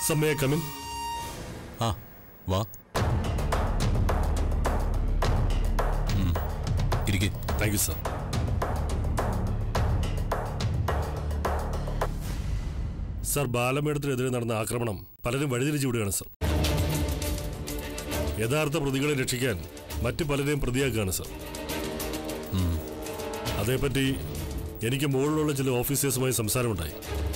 സമ്മയ come in ആ വാ ഉം, ഇരിക്ക് താങ്ക് യു സാർ സാർ ബാലമേടത്തിനെതിരെ നടന്ന ആക്രമണം പലരും വഴിതിരിച്ചു വിടുകയാണ് സാർ യഥാർത്ഥ പ്രതികളെ രക്ഷിക്കാൻ മറ്റു പലരെയും പ്രതിയാക്കുകയാണ് സാർ അതേപ്പറ്റി എനിക്ക് മുകളിലുള്ള ചില ഓഫീസേഴ്സുമായി സംസാരമുണ്ടായി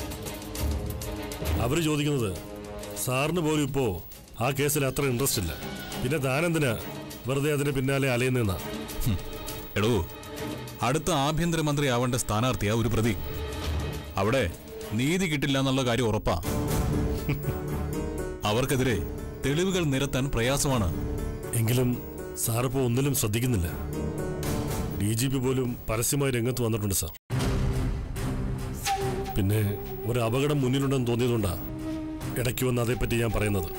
അവർ ചോദിക്കുന്നത് സാറിന് പോലും ഇപ്പോൾ ആ കേസിൽ അത്ര ഇൻട്രസ്റ്റ് ഇല്ല പിന്നെ താനെന്തിനാ വെറുതെ അതിന് പിന്നാലെ അലയുന്നതെന്നാ എടോ അടുത്ത ആഭ്യന്തരമന്ത്രി ആവേണ്ട സ്ഥാനാർത്ഥിയാ ഒരു പ്രതി അവിടെ നീതി കിട്ടില്ല എന്നുള്ള കാര്യം ഉറപ്പാ അവർക്കെതിരെ തെളിവുകൾ നിരത്താൻ പ്രയാസമാണ് എങ്കിലും സാറിപ്പോ ഒന്നിലും ശ്രദ്ധിക്കുന്നില്ല ഡി ജി പി പോലും പരസ്യമായി രംഗത്ത് വന്നിട്ടുണ്ട് സാർ പിന്നെ ഒരു അപകടം മുന്നിലുണ്ടെന്ന് തോന്നിയതുകൊണ്ടാ ഇടയ്ക്ക് വന്ന് അതേപ്പറ്റി ഞാൻ പറയുന്നത്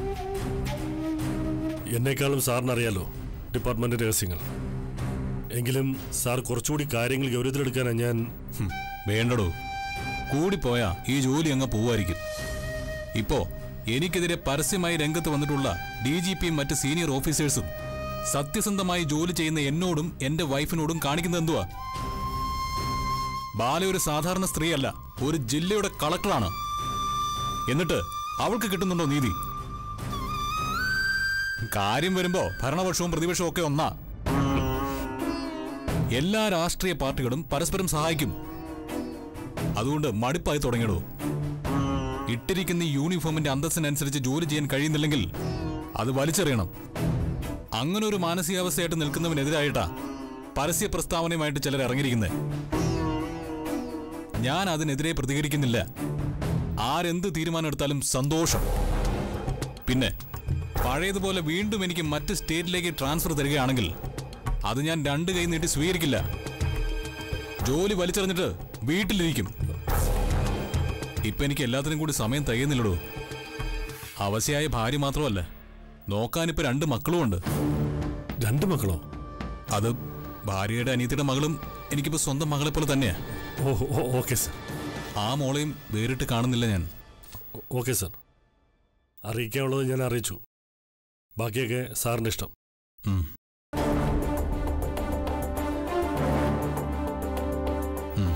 എന്നെക്കാളും സാറിനറിയാലോ ഡിപ്പാർട്ട്മെന്റ് രഹസ്യങ്ങൾ എങ്കിലും സാർ കുറച്ചുകൂടി കാര്യങ്ങൾ ഗൗരവത്തിലെടുക്കാനാണ് ഞാൻ ഹും, വേണ്ടടോ കൂടിപ്പോയാ ഈ ജോലി അങ്ങ് പോവായിരിക്കും ഇപ്പോ എനിക്കെതിരെ പരസ്യമായി രംഗത്ത് വന്നിട്ടുള്ള ഡി ജി പിയും മറ്റ് സീനിയർ ഓഫീസേഴ്സും സത്യസന്ധമായി ജോലി ചെയ്യുന്ന എന്നോടും എന്റെ വൈഫിനോടും കാണിക്കുന്നത് എന്തുവാ ബാല ഒരു സാധാരണ സ്ത്രീയല്ല ഒരു ജില്ലയുടെ കളക്ടറാണ് എന്നിട്ട് അവൾക്ക് കിട്ടുന്നുണ്ടോ നീതി കാര്യം വരുമ്പോ ഭരണപക്ഷവും പ്രതിപക്ഷവും ഒക്കെ ഒന്നാ എല്ലാ രാഷ്ട്രീയ പാർട്ടികളും പരസ്പരം സഹായിക്കും അതുകൊണ്ട് മടുപ്പായി തുടങ്ങിയടോ ഇട്ടിരിക്കുന്ന ഈ യൂണിഫോമിന്റെ അന്തസ്സിനനുസരിച്ച് ജോലി ചെയ്യാൻ കഴിയുന്നില്ലെങ്കിൽ അത് വലിച്ചെറിയണം അങ്ങനെ ഒരു മാനസികാവസ്ഥയായിട്ട് നിൽക്കുന്നവനെതിരായിട്ടാ പരസ്യ പ്രസ്താവനയുമായിട്ട് ചിലർ ഇറങ്ങിയിരിക്കുന്നത് ഞാൻ അതിനെതിരെ പ്രതികരിക്കുന്നില്ല ആരെന്ത് തീരുമാനം എടുത്താലും സന്തോഷം പിന്നെ പഴയതുപോലെ വീണ്ടും എനിക്ക് മറ്റ് സ്റ്റേറ്റിലേക്ക് ട്രാൻസ്ഫർ തരികയാണെങ്കിൽ അത് ഞാൻ രണ്ട് കൈ നീട്ടി സ്വീകരിക്കില്ല ജോലി വലിച്ചെറിഞ്ഞിട്ട് വീട്ടിലിരിക്കും ഇപ്പൊ എനിക്ക് എല്ലാത്തിനും കൂടി സമയം തികയുന്നില്ലടോ അവശയായ ഭാര്യ മാത്രമല്ല നോക്കാനിപ്പോ രണ്ട് മക്കളുമുണ്ട് രണ്ട് മക്കളോ അത് ഭാര്യയുടെ അനിയത്തിയുടെ മകളും എനിക്കിപ്പോ സ്വന്തം മകളെ പോലെ തന്നെയാ ഓ ഓ, ഓക്കെ സാർ ആ മോളെയും വേറിട്ട് കാണുന്നില്ല ഞാൻ ഓ- ഓക്കെ സാർ അറിയിക്കാനുള്ളത് ഞാൻ അറിയിച്ചു ബാക്കിയൊക്കെ സാറിൻ്റെ ഇഷ്ടം ഉം. ഉം.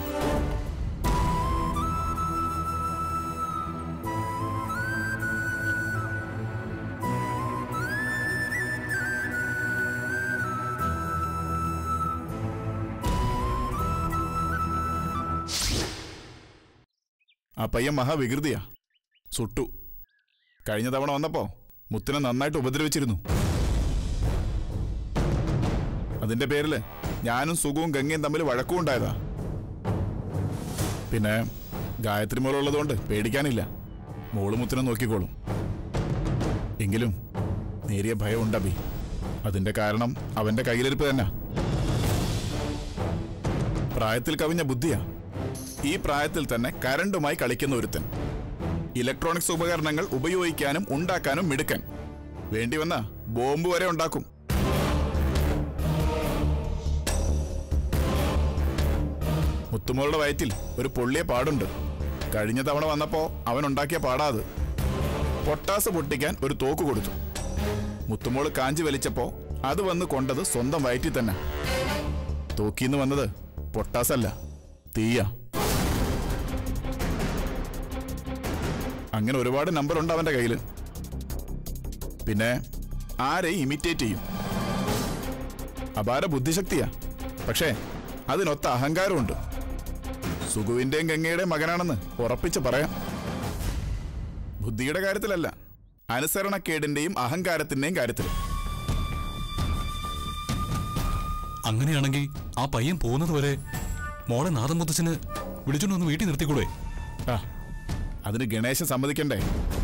ആ പയ്യൻ മഹാവികൃതിയാ സുട്ടു കഴിഞ്ഞ തവണ വന്നപ്പോ മുത്തിനെ നന്നായിട്ട് ഉപദ്രവിച്ചിരുന്നു അതിന്റെ പേരില് ഞാനും സുഖവും ഗംഗയും തമ്മിൽ വഴക്കും ഉണ്ടായതാ പിന്നെ ഗായത്രി മോളുള്ളതുകൊണ്ട് പേടിക്കാനില്ല മോള് മുത്തിനെ നോക്കിക്കോളും എങ്കിലും നേരിയ ഭയമുണ്ട് അബി അതിന്റെ കാരണം അവന്റെ കയ്യിലിരിപ്പ് തന്നെ പ്രായത്തിൽ കവിഞ്ഞ ബുദ്ധിയാ ഈ പ്രായത്തിൽ തന്നെ കരണ്ടുമായി കളിക്കുന്ന ഒരുത്തൻ ഇലക്ട്രോണിക്സ് ഉപകരണങ്ങൾ ഉപയോഗിക്കാനും ഉണ്ടാക്കാനും മിടുക്കൻ വേണ്ടി വന്ന ബോംബ് വരെ ഉണ്ടാക്കും മുത്തുമോളുടെ വയറ്റിൽ ഒരു പൊള്ളിയ പാടുണ്ട് കഴിഞ്ഞ തവണ വന്നപ്പോ അവൻ ഉണ്ടാക്കിയ പാടാ അത് പൊട്ടാസ് പൊട്ടിക്കാൻ ഒരു തോക്ക് കൊടുത്തു മുത്തുമോള് കാഞ്ചി വലിച്ചപ്പോ അത് വന്ന് കൊണ്ടത് സ്വന്തം വയറ്റിൽ തന്നെ തോക്കിന്ന് വന്നത് പൊട്ടാസല്ല തീയാ അങ്ങനെ ഒരുപാട് നമ്പർ ഉണ്ട് അവന്റെ കയ്യിൽ പിന്നെ ആരെയും ഇമിറ്റേറ്റ് ചെയ്യും അപാര ബുദ്ധിശക്തിയാ പക്ഷേ അതിനൊത്ത അഹങ്കാരമുണ്ട് സുഖുവിന്റെയും ഗംഗയുടെയും മകനാണെന്ന് ഉറപ്പിച്ച് പറയാം ബുദ്ധിയുടെ കാര്യത്തിലല്ല അനുസരണക്കേടിന്റെയും അഹങ്കാരത്തിന്റെയും കാര്യത്തിൽ അങ്ങനെയാണെങ്കിൽ ആ പയ്യൻ പോകുന്നത് വരെ മോളെ നാദം മുത്തച്ഛന് വിളിച്ചോണ്ട് ഒന്ന് വീട്ടിൽ നിർത്തിക്കൂടെ ആ അതിന് ഗണേശൻ സമ്മതിക്കണ്ടേ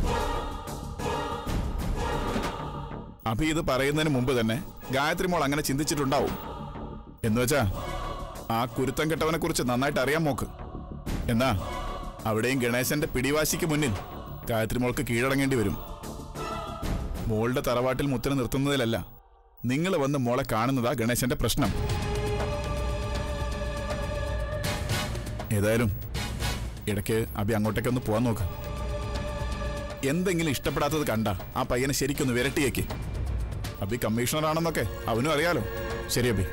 അഭി ഇത് പറയുന്നതിന് മുമ്പ് തന്നെ ഗായത്രി മോൾ അങ്ങനെ ചിന്തിച്ചിട്ടുണ്ടാവും എന്നുവെച്ചാ ആ കുരുത്തം കെട്ടവനെ കുറിച്ച് നന്നായിട്ട് അറിയാൻ മോക്ക് എന്നാ അവിടെയും ഗണേശന്റെ പിടിവാശിക്ക് മുന്നിൽ ഗായത്രി മോൾക്ക് കീഴടങ്ങേണ്ടി വരും മോളുടെ തറവാട്ടിൽ മുത്തിനെ നിർത്തുന്നതിലല്ല നിങ്ങൾ വന്ന് മോളെ കാണുന്നതാ ഗണേശന്റെ പ്രശ്നം ഏതായാലും ഇടയ്ക്ക് അഭി അങ്ങോട്ടേക്കൊന്ന് പോവാൻ നോക്ക് എന്തെങ്കിലും ഇഷ്ടപ്പെടാത്തത് കണ്ട ആ പയ്യനെ ശരിക്കൊന്ന് വിരട്ടിയേക്ക് അബി കമ്മീഷണർ ആണെന്നൊക്കെ അവനും അറിയാലോ ശരി അബി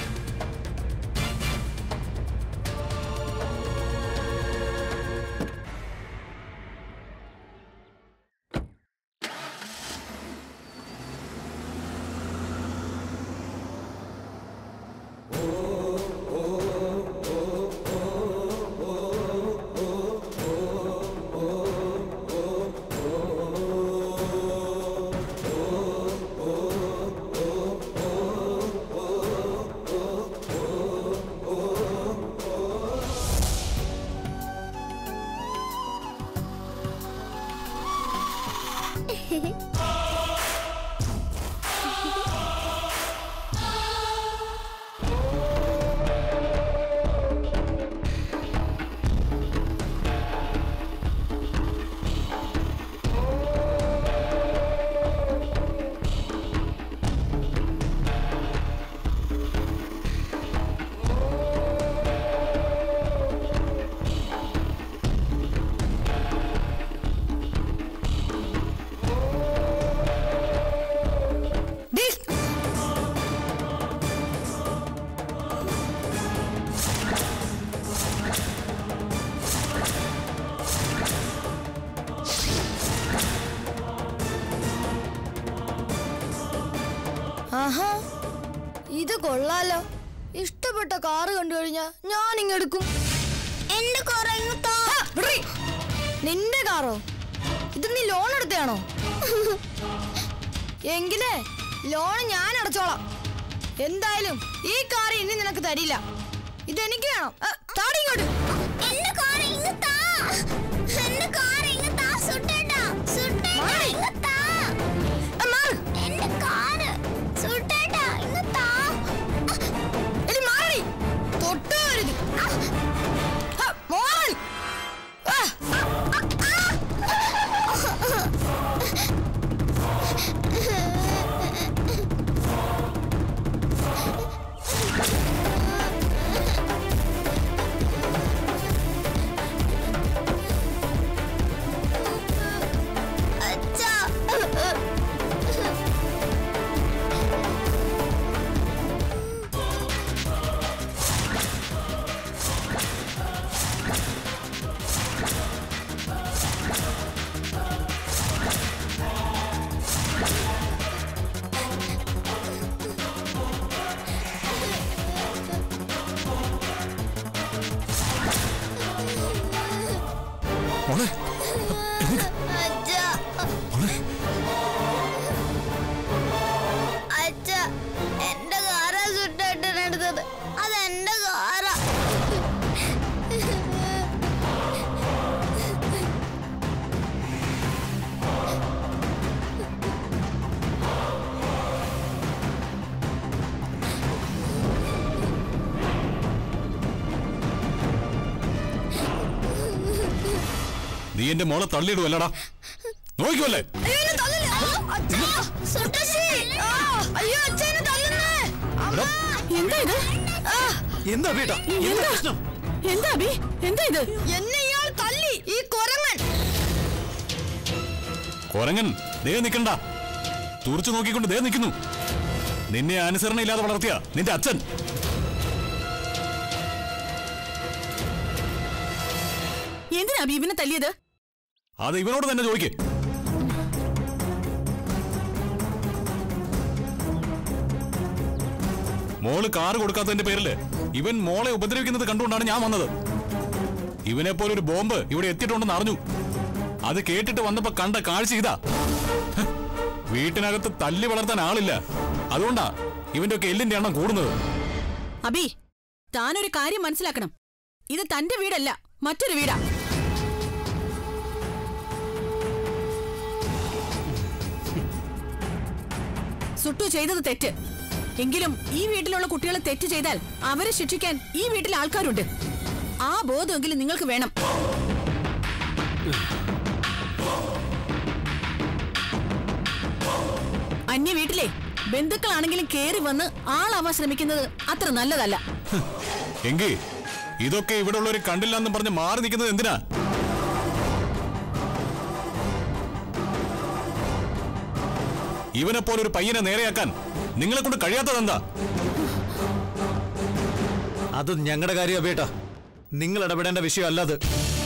ആഹാ ഇത് കൊള്ളാലോ ഇഷ്ടപ്പെട്ട കാറ് കണ്ടു കഴിഞ്ഞാ ഞാൻ ഇങ്ങെടുക്കും എന്റെ കാർ നിന്റെ കാറോ ഇത് നീ ലോൺ എടുത്തയാണോ എങ്കിലേ ലോൺ ഞാൻ അടച്ചോളാം എന്തായാലും ഈ കാർ ഇനി നിനക്ക് തരില്ല ഇതെനിക്ക് വേണം ഏ, താടി ഇങ്ങോട്ട് എന്റെ കാർ ഇങ്ങ് താ എന്റെ കാർ ഇങ്ങ് താ സുട്ടേട്ടാ സുട്ടേട്ടാ ഇങ്ങ് താ ഏ, മാറ്. എന്റെ കാർ സുട്ടേട്ടാ ഇങ്ങ് താ എടി മാറടി തൊട്ട് വരുത് മാറി ആ അച്ഛാ മോളെ അച്ഛാ മോളെ അച്ഛാ എന്റെ കാറാ സുട്ടേട്ടനെടുത്തത് അതെന്റെ കാറാ നീ എന്റെ മോളെ തള്ളിയിടുവല്ലടാ നോക്കിക്കോല്ലേ അയ്യോ, എന്നെ തല്ലല്ലേ? ആ, അച്ഛാ, സുട്ടശ്ശി. ആ, അയ്യോ, അച്ഛാ, എന്നെ തല്ലുന്നേ. അമ്മ. എന്താ ഇത് ആ, എന്താ ബേട്ടാ എന്താ പ്രശ്നം എന്താ അബി എന്താ ഇത് എന്നെ ഇയാൾ തല്ലി ഈ കൊരങ്ങൻ കൊരങ്ങൻ ദേ നിക്കണ്ട തുറച്ചു നോക്കിക്കൊണ്ട് ദേ നിൽക്കുന്നു നിന്നെ അനുസരണയില്ലാതെ വളർത്തിയ നിന്റെ അച്ഛൻ എന്തിനാ അബി ഇവനെ തല്ലിയത് അത് ഇവനോട് തന്നെ ചോദിക്കേ മോള് കാറ് കൊടുക്കാത്തതിന്റെ പേരില് ഇവൻ മോളെ ഉപദ്രവിക്കുന്നത് കണ്ടുകൊണ്ടാണ് ഞാൻ വന്നത് ഇവനെ പോലെ ഒരു ബോംബ് ഇവിടെ എത്തിയിട്ടുണ്ടെന്ന് അറിഞ്ഞു അത് കേട്ടിട്ട് വന്നപ്പോ കണ്ട കാഴ്ച ഇതാ ഹ്, വീട്ടിനകത്ത് തല്ലി വളർത്താൻ ആളില്ല അതുകൊണ്ടാ ഇവന്റെ ഒക്കെ എല്ലിന്റെ എണ്ണം കൂടുന്നത് അബി താനൊരു കാര്യം മനസ്സിലാക്കണം ഇത് തന്റെ വീടല്ല മറ്റൊരു വീടാ സുട്ടു ചെയ്തത് തെറ്റ് എങ്കിലും ഈ വീട്ടിലുള്ള കുട്ടികൾ തെറ്റ് ചെയ്താൽ അവരെ ശിക്ഷിക്കാൻ ഈ വീട്ടിലെ ആൾക്കാരുണ്ട് ആ ബോധമെങ്കിലും നിങ്ങൾക്ക് വേണം അന്യ വീട്ടിലെ ബന്ധുക്കളാണെങ്കിലും കേറി വന്ന് ആളാവാൻ ശ്രമിക്കുന്നത് അത്ര നല്ലതല്ല എങ്കി ഇതൊക്കെ ഇവിടെ ഉള്ളവർ കണ്ടില്ല എന്നും പറഞ്ഞ് മാറി നിൽക്കുന്നത് എന്തിനാ ഇവനെ പോലെ ഒരു പയ്യനെ നേരെയാക്കാൻ നിങ്ങളെ കൊണ്ട് കഴിയാത്തതെന്താ അത് ഞങ്ങളുടെ കാര്യം അബേട്ട നിങ്ങൾ ഇടപെടേണ്ട വിഷയമല്ല അത്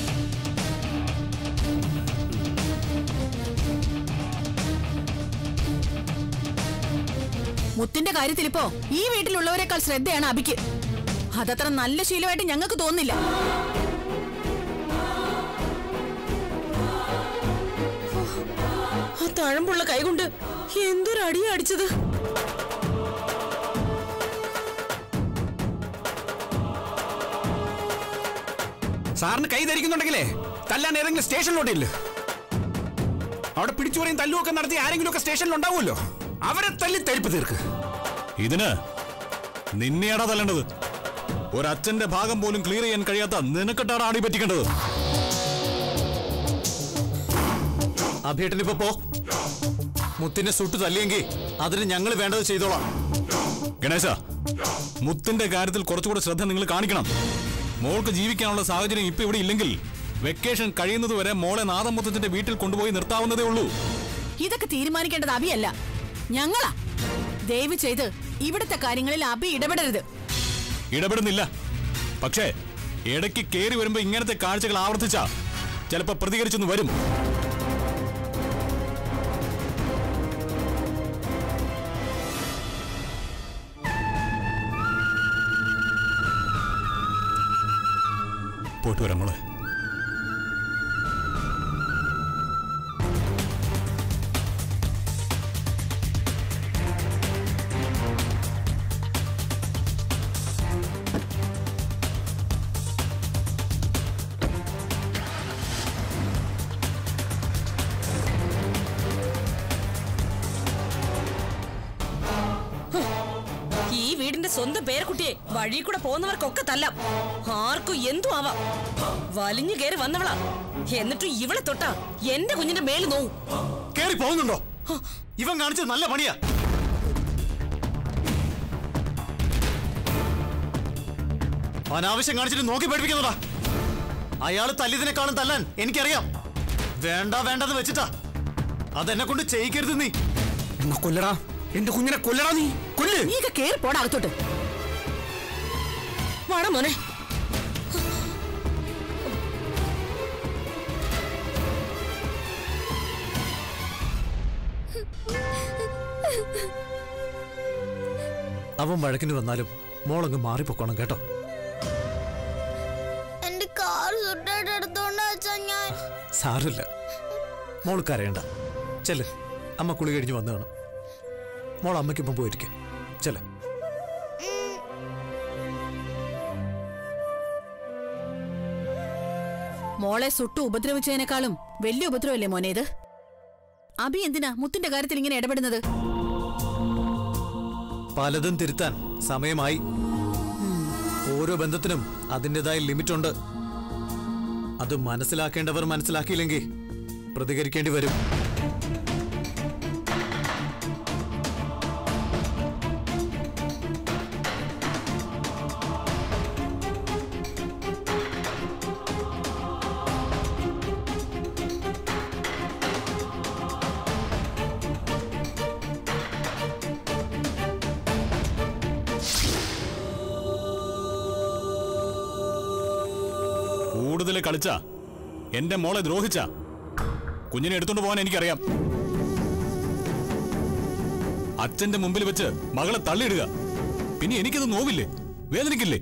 മുത്തിന്റെ കാര്യത്തിൽ ഇപ്പോ ഈ വീട്ടിലുള്ളവരെക്കാൾ ശ്രദ്ധയാണ് അബിക്ക് അതത്ര നല്ല ശീലമായിട്ട് ഞങ്ങൾക്ക് തോന്നുന്നില്ല ആ തഴമ്പുള്ള കൈകൊണ്ട് എന്തൊരു അടിയാ അടിച്ചത് സാറിന് കൈ ധരിക്കുന്നുണ്ടെങ്കിലേ തല്ലാൻ ഏതെങ്കിലും സ്റ്റേഷനിലോട്ടില്ല അവിടെ പിടിച്ചുപറിയും തല്ലുമൊക്കെ നടത്തി ആരെങ്കിലും ഒക്കെ സ്റ്റേഷനിൽ ഉണ്ടാവുമല്ലോ അവരെ തല്ലി തരിപ്പ് തീർക്ക് ഇതിന് നിന്നെയാടാ തല്ലേണ്ടത് ഒരച്ഛന്റെ ഭാഗം പോലും ക്ലിയർ ചെയ്യാൻ കഴിയാത്ത നിനക്കിട്ടാണ് ആടി പറ്റിക്കേണ്ടത് അഭേട്ടനിപ്പോ പോ മുത്തിനെ സുട്ടു തല്ലിയെങ്കിൽ അതിന് ഞങ്ങൾ വേണ്ടത് ചെയ്തോളാം ഗണേശ മുത്തിന്റെ കാര്യത്തിൽ കുറച്ചുകൂടെ ശ്രദ്ധ നിങ്ങൾ കാണിക്കണം മോൾക്ക് ജീവിക്കാനുള്ള സാഹചര്യം ഇപ്പൊ ഇവിടെ ഇല്ലെങ്കിൽ വെക്കേഷൻ കഴിയുന്നത് വരെ മോളെ നാദമുത്തച്ഛന്റെ വീട്ടിൽ കൊണ്ടുപോയി നിർത്താവുന്നതേ ഉള്ളൂ ഇതൊക്കെ തീരുമാനിക്കേണ്ടത് അബിയല്ല ഞങ്ങളാ ദയവ് ചെയ്ത് ഇവിടുത്തെ കാര്യങ്ങളിൽ അബി ഇടപെടരുത് ഇടപെടുന്നില്ല പക്ഷേ ഇടയ്ക്ക് കേറി വരുമ്പോ ഇങ്ങനത്തെ കാഴ്ചകൾ ആവർത്തിച്ച ചിലപ്പോ പ്രതികരിച്ചെന്ന് വരും പോയിട്ട് വരാം മോളെ ഈ വീടിന്റെ സ്വന്തം പേരക്കുട്ടിയെ വഴി കൂടെ പോകുന്നവർക്കൊക്കെ തല്ലാം ആർക്കും എന്തും ആവാം വലിഞ്ഞു കയറി വന്നവളാ എന്നിട്ടും ഇവളെ തൊട്ടാ എന്റെ കുഞ്ഞിന്റെ മേല് നോവും കേറി പോകുന്നുണ്ടോ ഇവൻ കാണിച്ചത് നല്ല പണിയാ അനാവശ്യം കാണിച്ചിട്ട് നോക്കി പഠിപ്പിക്കുന്നതാ അയാള് തല്ലിയതിനെക്കാളും തല്ലാൻ എനിക്കറിയാം വേണ്ട വേണ്ടെന്ന് വെച്ചിട്ടാ അതെന്നെ കൊണ്ട് ചെയ്യിക്കരുത് നീ എന്നാ കൊല്ലടാ എന്റെ കുഞ്ഞിനെ കൊല്ലടാ നീ കൊല്ല് നീയൊക്കെ കേറി പോടാ അകത്തോട്ട് വാടാ മോനെ അവൻ വഴക്കിന് വന്നാലും മോളങ്ങ് മാറിപ്പോക്കണം കേട്ടോ എന്റെ കാർ സുട്ടായിട്ട് എടുത്തോണ്ട് വെച്ചാ ഞാൻ സാരമില്ല മോൾ കരയണ്ട ചെല്ല് അമ്മ കുളി കഴിഞ്ഞ് വന്നു കാണും മോൾ അമ്മയ്ക്കൊപ്പം പോയിരിക്കെ ചെല്ല് മോളെ സുട്ടു ഉപദ്രവിച്ചതിനേക്കാളും വലിയ ഉപദ്രവല്ലേ മോനെ ഇത് അബി എന്തിനാ മുത്തിന്റെ കാര്യത്തിൽ ഇങ്ങനെ ഇടപെടുന്നത് പലതും തിരുത്താൻ സമയമായി ഓരോ ബന്ധത്തിനും അതിൻ്റെതായ ലിമിറ്റുണ്ട് അത് മനസ്സിലാക്കേണ്ടവർ മനസ്സിലാക്കിയില്ലെങ്കിൽ പ്രതികരിക്കേണ്ടി വരും കൂടുതൽ കളിച്ച എന്റെ മോളെ ദ്രോഹിച്ച കുഞ്ഞിനെ എടുത്തോണ്ട് പോകാൻ എനിക്കറിയാം അച്ഛന്റെ മുമ്പിൽ വെച്ച് മകളെ തള്ളിയിടുക പിന്നെ എനിക്കത് നോവില്ലേ വേദനിക്കില്ലേ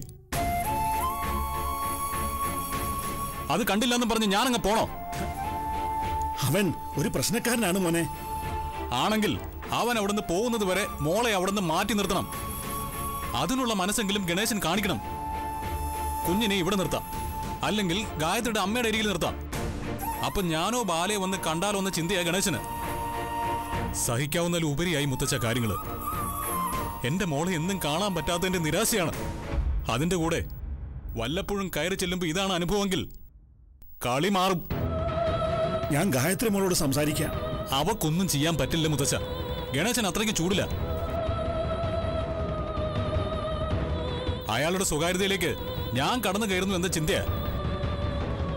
അത് കണ്ടില്ലെന്ന് പറഞ്ഞ് ഞാനങ്ങ് പോണോ അവൻ ഒരു പ്രശ്നക്കാരനാണ് മോനെ ആണെങ്കിൽ അവൻ അവിടുന്ന് പോകുന്നത് വരെ മോളെ അവിടുന്ന് മാറ്റി നിർത്തണം അതിനുള്ള മനസ്സെങ്കിലും ഗണേശൻ കാണിക്കണം കുഞ്ഞിനെ ഇവിടെ നിർത്താം അല്ലെങ്കിൽ ഗായത്രിയുടെ അമ്മയുടെ അരികിൽ നിർത്താം അപ്പൊ ഞാനോ ബാലയെ വന്ന് കണ്ടാലോ എന്ന ചിന്തയാ ഗണേശന് സഹിക്കാവുന്നതിൽ ഉപരിയായി മുത്തച്ഛ കാര്യങ്ങള് എന്റെ മോളെ എന്നും കാണാൻ പറ്റാത്തതിന്റെ നിരാശയാണ് അതിന്റെ കൂടെ വല്ലപ്പോഴും കയറി ചെല്ലുമ്പോ ഇതാണ് അനുഭവമെങ്കിൽ കളി മാറും ഞാൻ ഗായത്രി മോളോട് സംസാരിക്കാം അവക്കൊന്നും ചെയ്യാൻ പറ്റില്ല മുത്തച്ഛ ഗണേശൻ അത്രയ്ക്ക് ചൂടില്ല അയാളുടെ സ്വകാര്യതയിലേക്ക് ഞാൻ കടന്നു കയറുന്നു എന്ന ചിന്തയാ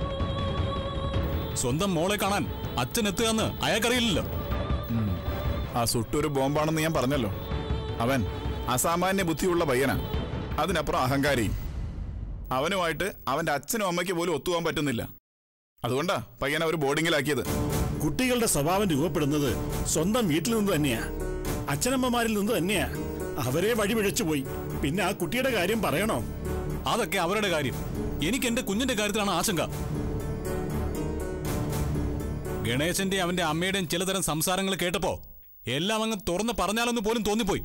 സ്വന്തം മോളെ കാണാൻ അച്ഛൻ എത്തുകയെന്ന് അയാൾക്കറിയില്ലല്ലോ ആ സുട്ടൊരു ബോംബാണെന്ന് ഞാൻ പറഞ്ഞല്ലോ അവൻ അസാമാന്യ ബുദ്ധിയുള്ള പയ്യനാ അതിനപ്പുറം അഹങ്കാരിയും അവനുമായിട്ട് അവന്റെ അച്ഛനും അമ്മയ്ക്ക് പോലും ഒത്തുപോകാൻ പറ്റുന്നില്ല അതുകൊണ്ടാ പയ്യൻ അവർ ബോർഡിങ്ങിലാക്കിയത് കുട്ടികളുടെ സ്വഭാവം രൂപപ്പെടുന്നത് സ്വന്തം വീട്ടിൽ നിന്ന് തന്നെയാ അച്ഛനമ്മമാരിൽ നിന്ന് തന്നെയാ അവരെ വഴിപിഴച്ചു പോയി പിന്നെ ആ കുട്ടിയുടെ കാര്യം പറയണോ അതൊക്കെ അവരുടെ കാര്യം എനിക്ക് എന്റെ കുഞ്ഞിന്റെ കാര്യത്തിലാണ് ആശങ്ക ഗണേശന്റെ അവന്റെ അമ്മയുടെയും ചിലതരം സംസാരങ്ങൾ കേട്ടപ്പോ എല്ലാം അങ്ങ് തുറന്ന് പറഞ്ഞാലെന്ന് പോലും തോന്നിപ്പോയി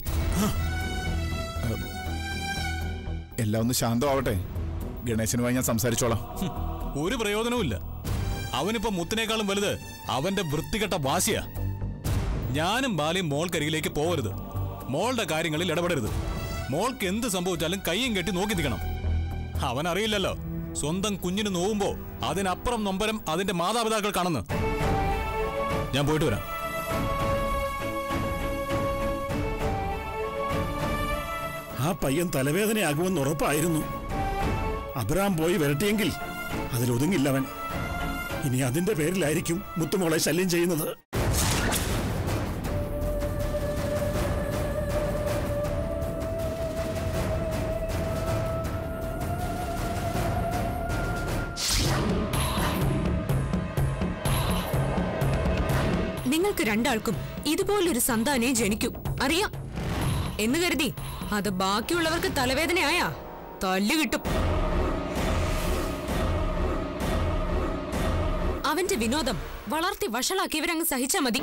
എല്ലാം ഒന്ന് ശാന്തമാവട്ടെ ഗണേശനുമായി ഞാൻ സംസാരിച്ചോളാം ഹും, ഒരു പ്രയോജനവുമില്ല അവനിപ്പോ മുത്തിനേക്കാളും വലുത് അവന്റെ വൃത്തികെട്ട വാശിയാ ഞാനും ബാലയും മോൾക്കരികിലേക്ക് പോകരുത് മോളുടെ കാര്യങ്ങളിൽ ഇടപെടരുത് മോൾക്ക് എന്ത് സംഭവിച്ചാലും കയ്യും കെട്ടി നോക്കി നിൽക്കണം അവൻ അറിയില്ലല്ലോ സ്വന്തം കുഞ്ഞിന് നോവുമ്പോ അതിനപ്പുറം നൊമ്പരം അതിന്റെ മാതാപിതാക്കൾ കാണുന്നു ഞാൻ പോയിട്ട് വരാം ആ പയ്യൻ തലവേദനയാകുമെന്ന് ഉറപ്പായിരുന്നു അബ്രാം പോയി വരട്ടിയെങ്കിൽ അതിലൊതുങ്ങില്ലവൻ ഇനി അതിന്റെ പേരിലായിരിക്കും മുത്തുമോളെ ശല്യം ചെയ്യുന്നത് നിങ്ങൾക്ക് രണ്ടാൾക്കും ഇതുപോലൊരു സന്താനേ ജനിക്കൂ അറിയാം എന്ന് കരുതി അത് ബാക്കിയുള്ളവർക്ക് തലവേദനയായാ തല്ലു കിട്ടും അവന്റെ വിനോദം വളർത്തി വഷളാക്കിയവരങ്ങ് സഹിച്ചാ മതി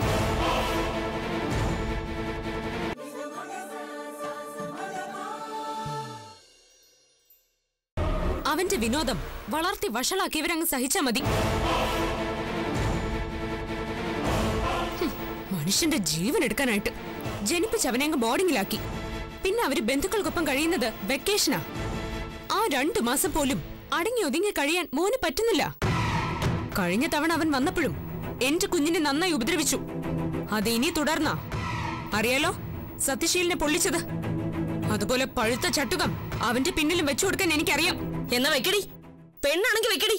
അവന്റെ വിനോദം വളർത്തി വഷളാക്കിയവരങ്ങ് സഹിച്ചാ മതി ഹും, മനുഷ്യന്റെ ജീവൻ എടുക്കാനായിട്ട് ജനിപ്പിച്ച് അവനെ അങ്ങ് ബോർഡിങ്ങിലാക്കി പിന്നെ അവര് ബന്ധുക്കൾക്കൊപ്പം കഴിയുന്നത് വെക്കേഷനാ ആ രണ്ടു മാസം പോലും അടങ്ങി ഒതുങ്ങി കഴിയാൻ മോന് പറ്റുന്നില്ല കഴിഞ്ഞ തവണ അവൻ വന്നപ്പോഴും എന്റെ കുഞ്ഞിനെ നന്നായി ഉപദ്രവിച്ചു അത് ഇനി തുടർന്നാ അറിയാലോ സത്യശീലിനെ പൊള്ളിച്ചത് അതുപോലെ പഴുത്ത ചട്ടുകം അവന്റെ പിന്നിലും വെച്ചു കൊടുക്കാൻ എനിക്കറിയാം എന്നാ വെക്കടി പെണ്ണാണെങ്കി വെക്കടി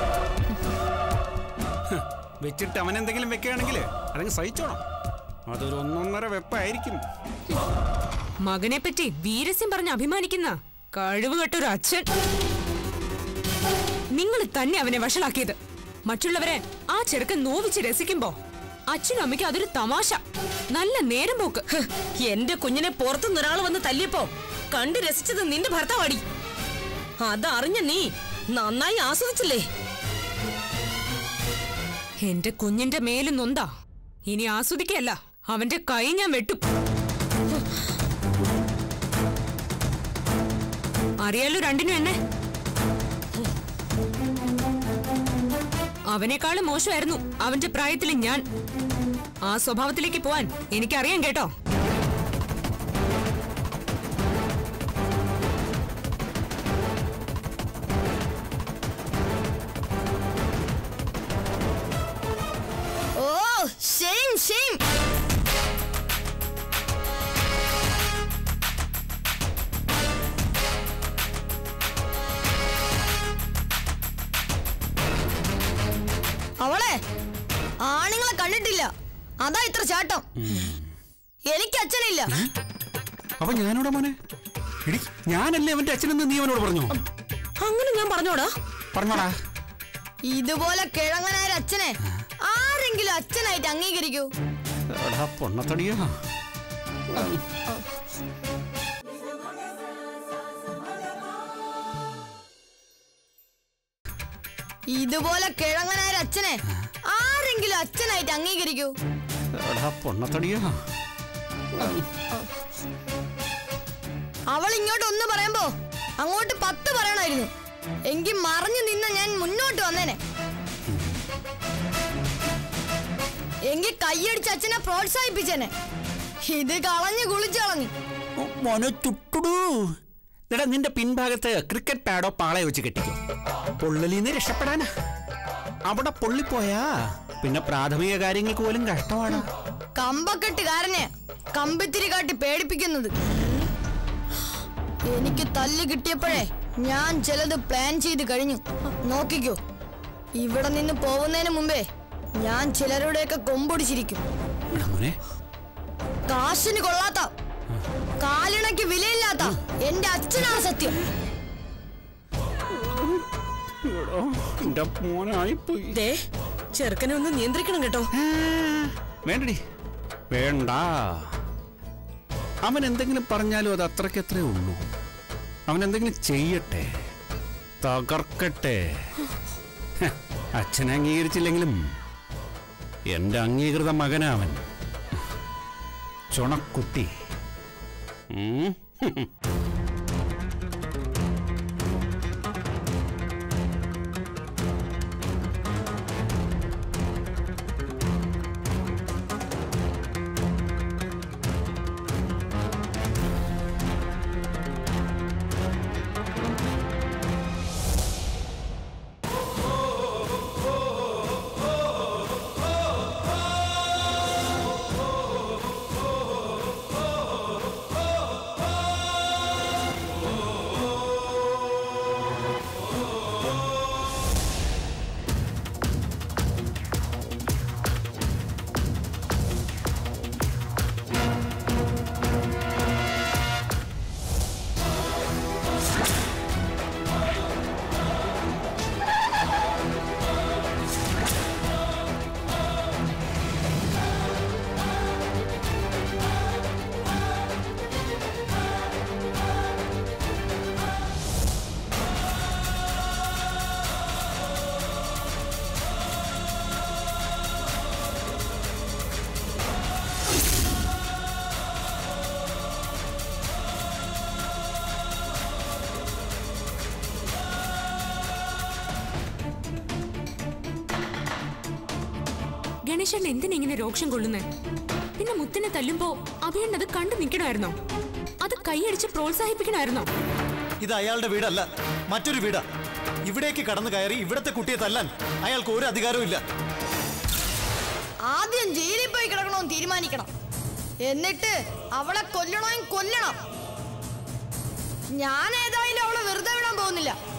വെച്ചിട്ട് അവൻ എന്തെങ്കിലും വെക്കുകയാണെങ്കിൽ അതങ്ങ് സഹിച്ചോണം അതൊരു ഒന്നൊന്നര വെപ്പായിരിക്കും മകനെ പറ്റി വീരസ്യം പറഞ്ഞ് അഭിമാനിക്കുന്ന കഴിവ് കെട്ടൊരു അച്ഛൻ നിങ്ങൾ തന്നെ അവനെ വഷളാക്കിയത് മറ്റുള്ളവരെ ആ ചെറുക്കൻ നോവിച്ച് രസിക്കുമ്പോ അച്ഛനും അമ്മയ്ക്കും അതൊരു തമാശ നല്ല നേരം പോക്ക് ഹ്, എന്റെ കുഞ്ഞിനെ പുറത്തുനിന്ന് ഒരാൾ വന്ന് തല്ലിയപ്പോ കണ്ടു രസിച്ചത് നിന്റെ ഭർത്താവാടി അതറിഞ്ഞ നീ നന്നായി ആസ്വദിച്ചില്ലേ എന്റെ കുഞ്ഞിന്റെ മേലും നൊന്താ ഇനി ആസ്വദിക്കല്ല അവന്റെ കൈ ഞാൻ വെട്ടും അറിയാലോ രണ്ടിനും എന്നെ അവനേക്കാളും മോശമായിരുന്നു അവന്റെ പ്രായത്തിൽ ഞാൻ ആ സ്വഭാവത്തിലേക്ക് പോവാൻ എനിക്കറിയാം കേട്ടോ ഓ ഷെയിം ഷെയിം അവളെ ആണുങ്ങളെ കണ്ടിട്ടില്ല അതാ ഇത്ര ചാട്ടം എനിക്ക് അച്ഛനില്ല അപ്പൊ ഞാനോടെ മോനെ എടി ഞാനല്ലേ അവന്റെ അച്ഛനെന്ന് നീ അവനോട് പറഞ്ഞോ അങ്ങനെ ഞാൻ പറഞ്ഞോടാ പറഞ്ഞോടാ ഇതുപോലെ കിഴങ്ങനായ അച്ഛനെ ആരെങ്കിലും അച്ഛനായിട്ട് അംഗീകരിക്കൂ എടാ പൊണ്ണത്തടിയാ ഇതുപോലെ കിഴങ്ങനായ അച്ഛനെ ആരെങ്കിലും അച്ഛനായിട്ട് അംഗീകരിക്കൂ എടാ പൊണ്ണത്തടിയാ അവൾ ഇങ്ങോട്ട് ഒന്ന് പറയുമ്പോ അങ്ങോട്ട് പത്ത് പറയണമായിരുന്നു എങ്കിൽ മറിഞ്ഞു നിന്ന ഞാൻ മുന്നോട്ട് വന്നേനെ എങ്കിൽ കൈയടിച്ച് അച്ഛനെ പ്രോത്സാഹിപ്പിച്ചേനെ ഇത് കളഞ്ഞു കുളിച്ചു കളഞ്ഞു മോനെ ചുട്ടുടൂ എടാ നിന്റെ പിൻഭാഗത്ത് ക്രിക്കറ്റ് പാഡോ പാളയോ വെച്ച് കെട്ടിക്കോ പൊള്ളലിന്ന് രക്ഷപ്പെടാനാ അവിടെ പൊള്ളിപ്പോയാ പിന്നെ പ്രാഥമിക കാര്യങ്ങൾക്ക് പോലും കഷ്ടമാണ് കമ്പക്കെട്ടുകാരനെ കമ്പിത്തിരി കാട്ടി പേടിപ്പിക്കുന്നത് എനിക്ക് തല്ല് കിട്ടിയപ്പോഴേ ഞാൻ ചിലത് പ്ലാൻ ചെയ്ത് കഴിഞ്ഞു നോക്കിക്കോ ഇവിടെ നിന്ന് പോകുന്നതിന് മുമ്പേ ഞാൻ ചിലരുടെയൊക്കെ കൊമ്പൊടിച്ചിരിക്കും എടാ മോനെ കാശിന് കൊള്ളാത്ത കാലിണയ്ക്ക് വിലയില്ലാത്ത എന്റെ അച്ഛനാണ് സത്യം എന്റെ മോനായിപ്പോയി ദേ ചെറുക്കനെ ഒന്ന് നിയന്ത്രിക്കണം കേട്ടോ വേണ്ടടി വേണ്ട അവൻ എന്തെങ്കിലും പറഞ്ഞാലും അത് അത്രയ്ക്ക് അത്രേ ഉള്ളൂ അവൻ എന്തെങ്കിലും ചെയ്യട്ടെ തകർക്കട്ടെ ഹ, അച്ഛനെ അംഗീകരിച്ചില്ലെങ്കിലും എന്റെ അംഗീകൃത മകനാ അവൻ ചുണക്കുട്ടി ഉം. ഗണേശൻ എന്തിനാ ഇങ്ങനെ രോക്ഷം കൊള്ളുന്നേ പിന്നെ മുത്തിനെ തല്ലുമ്പോ അഭിയണ്ണ അത് കണ്ടു നിൽക്കണമായിരുന്നോ അത് കൈയടിച്ച് പ്രോത്സാഹിപ്പിക്കണമായിരുന്നോ ഇത് അയാളുടെ വീടല്ല മറ്റൊരു വീടാ ഇവിടേക്ക് കടന്നു കയറി ഇവിടത്തെ കുട്ടിയെ തല്ലാൻ അയാൾക്ക് ഒരു അധികാരവും ഇല്ല ആദ്യം ജയിലിൽ പോയി കിടക്കണമെന്ന് തീരുമാനിക്കണം എന്നിട്ട് അവളെ കൊല്ലണമെങ്കിൽ കൊല്ലണം ഞാൻ ഏതായാലും അവളെ വെറുതെ വിടാൻ പോകുന്നില്ല